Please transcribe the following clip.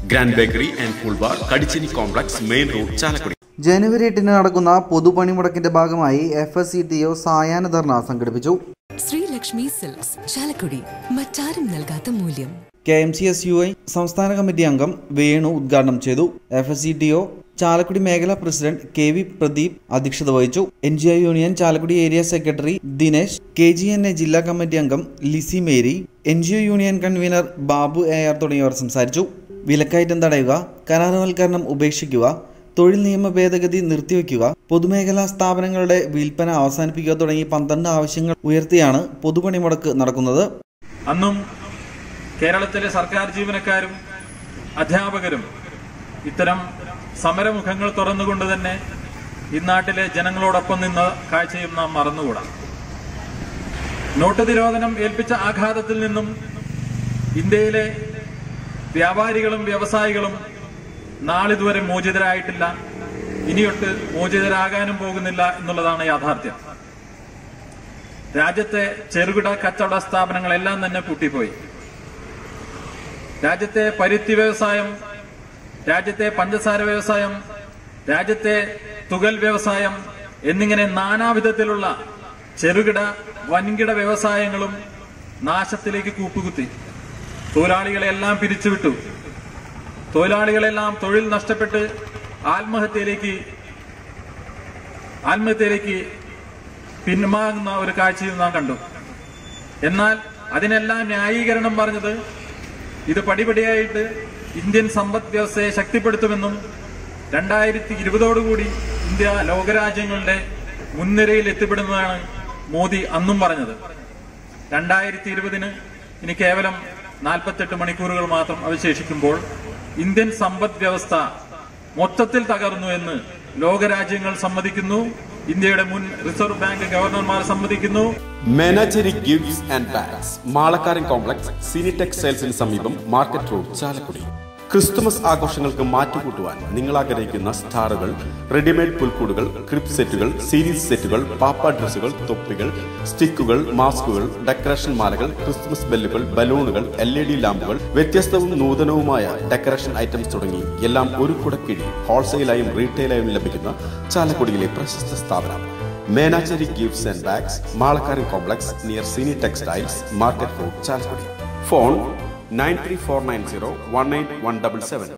grand bakery and cool bar കടിച്ചിനി complex main road Chalakudy ജനുവരി എട്ടിന് നടക്കുന്ന പൊതുപണിമുടക്കിന്റെ ഭാഗമായി F S C T O സായാഹ്ന ധർണ സംഘടിപ്പിച്ചു ശ്രീലക്ഷ്മി സിൽക്സ് ചാലക്കുടി മറ്റാരും നൽകാത്ത മൂല്യം K M C S U I സംസ്ഥാന കമ്മിറ്റി അംഗം വേണു ഉദ്ഘാടനം ചെയ്തു F S C T O Chalakudy മേഖലാ പ്രസിഡന്റ് കെ വി പ്രദീപ് അധ്യക്ഷത വഹിച്ചു N G O union Chalakudy area secretary Dinesh K G N A ജില്ലാ കമ്മിറ്റി അംഗം Lissy Mary N G O union convener Babu A R തുടങ്ങിയവർ സംസാരിച്ചു വിലക്കയറ്റം തടയുക കരാറുവൽക്കരണം ഉപേക്ഷിക്കുക തൊഴിൽ നിയമ ഭേദഗതി നിർത്തിവെക്കുക പൊതുമേഖലാ സ്ഥാപനങ്ങളുടെ വിൽപ്പന അവസാനിപ്പിക്കുക തുടങ്ങി പന്ത്രണ്ട് ആവശ്യങ്ങൾ ഉയർത്തിയാണ് പൊതുപണിമുടക്ക് നടക്കുന്നത് അന്നും കേരളത്തിലെ സർക്കാർ ജീവനക്കാരും അധ്യാപകരും ഇത്തരം സമരമുഖങ്ങൾ തുറന്നുകൊണ്ട് തന്നെ ഇന്നാട്ടിലെ ജനങ്ങളോടൊപ്പം നിന്ന കാഴ്ചയും നാം മറന്നുകൂടാ നോട്ട് നിരോധനം ഏൽപ്പിച്ച ആഘാതത്തിൽ നിന്നും ഇന്ത്യയിലെ വ്യാപാരികളും വ്യവസായികളും നാളിതുവരെ മോചിതരായിട്ടില്ല ഇനിയൊട്ട് മോചിതരാകാനും പോകുന്നില്ല എന്നുള്ളതാണ് യാഥാർത്ഥ്യം രാജ്യത്തെ ചെറുകിട കച്ചവട സ്ഥാപനങ്ങളെല്ലാം തന്നെ പൂട്ടിപ്പോയി രാജ്യത്തെ പരുത്തി വ്യവസായം രാജ്യത്തെ പഞ്ചസാര വ്യവസായം രാജ്യത്തെ തുകൽ വ്യവസായം എന്നിങ്ങനെ നാനാവിധത്തിലുള്ള ചെറുകിട വൻകിട വ്യവസായങ്ങളും നാശത്തിലേക്ക് കൂപ്പുകുത്തി തൊഴിലാളികളെല്ലാം പിരിച്ചുവിട്ടു തൊഴിലാളികളെല്ലാം തൊഴിൽ നഷ്ടപ്പെട്ട് ആത്മഹത്യയിലേക്ക് ആത്മഹത്യയിലേക്ക് പിന്മാറുന്ന ഒരു കാഴ്ചയും നാം കണ്ടു എന്നാൽ അതിനെല്ലാം ന്യായീകരണം പറഞ്ഞത് ഇത് പടിപടിയായിട്ട് ഇന്ത്യൻ സമ്പദ് വ്യവസ്ഥയെ ശക്തിപ്പെടുത്തുമെന്നും രണ്ടായിരത്തി ഇരുപതോടുകൂടി ഇന്ത്യ ലോകരാജ്യങ്ങളുടെ മുൻനിരയിൽ എത്തിപ്പെടുന്നതാണ് മോദി അന്നും പറഞ്ഞത് രണ്ടായിരത്തി ഇരുപതിന് ഇനി കേവലം നാൽപ്പത്തെട്ട് മണിക്കൂറുകൾ മാത്രം അവശേഷിക്കുമ്പോൾ ഇന്ത്യൻ സമ്പദ് വ്യവസ്ഥ മൊത്തത്തിൽ തകർന്നു എന്ന് ലോകരാജ്യങ്ങൾ സമ്മതിക്കുന്നു ഇന്ത്യയുടെ മുൻ റിസർവ് ബാങ്ക് ഗവർണർമാർ സമ്മതിക്കുന്നു Menachery gifts and bags Malakkaran complex cine ടെക്സ്റ്റൈൽസിന് സമീപം മാർക്കറ്റ് റോഡ് ചാലക്കുടി ക്രിസ്തുമസ് ആഘോഷങ്ങൾക്ക് മാറ്റുകൂട്ടുവാൻ നിങ്ങൾ ആഗ്രഹിക്കുന്ന സ്റ്റാറുകൾ റെഡിമെയ്ഡ് പുൽക്കൂടുകൾ ക്രിപ്പ് സെറ്റുകൾ സീരീസ് സെറ്റുകൾ പാപ്പ ഡ്രസ്സുകൾ തൊപ്പികൾ സ്റ്റിക്കുകൾ മാസ്കുകൾ ഡെക്കറേഷൻ മാലകൾ ക്രിസ്തുമസ് ബെല്ലുകൾ ബലൂണുകൾ എൽ ഇ ഡി ലാമ്പുകൾ വ്യത്യസ്തവും നൂതനവുമായ ഡെക്കറേഷൻ ഐറ്റംസ് തുടങ്ങി എല്ലാം ഒരു കുടക്കീഴിൽ ഹോൾസെയിലായും റീറ്റെയിലായും ലഭിക്കുന്ന ചാലക്കുടിയിലെ പ്രശസ്ത സ്ഥാപനം Menachery gifts and bags Malakkaran complex near cine textiles market road Chalakudy phone nine three four nine zero one eight one double seven